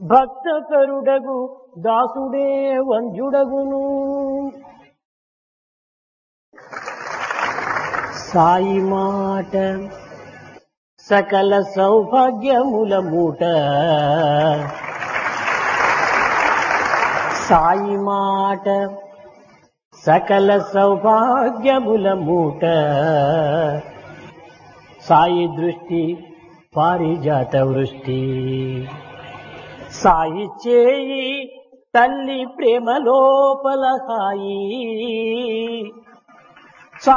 భక్త కరుడగు దాసుడే వంజుడగును సాయి మాట సకల సౌభాగ్యముల మూట సాయి మాట సకల సౌభాగ్యముల మూట సాయి దృష్టి పారిజాత వృష్టి సాయి చేయి తల్లి ప్రేమ లోపల సాయి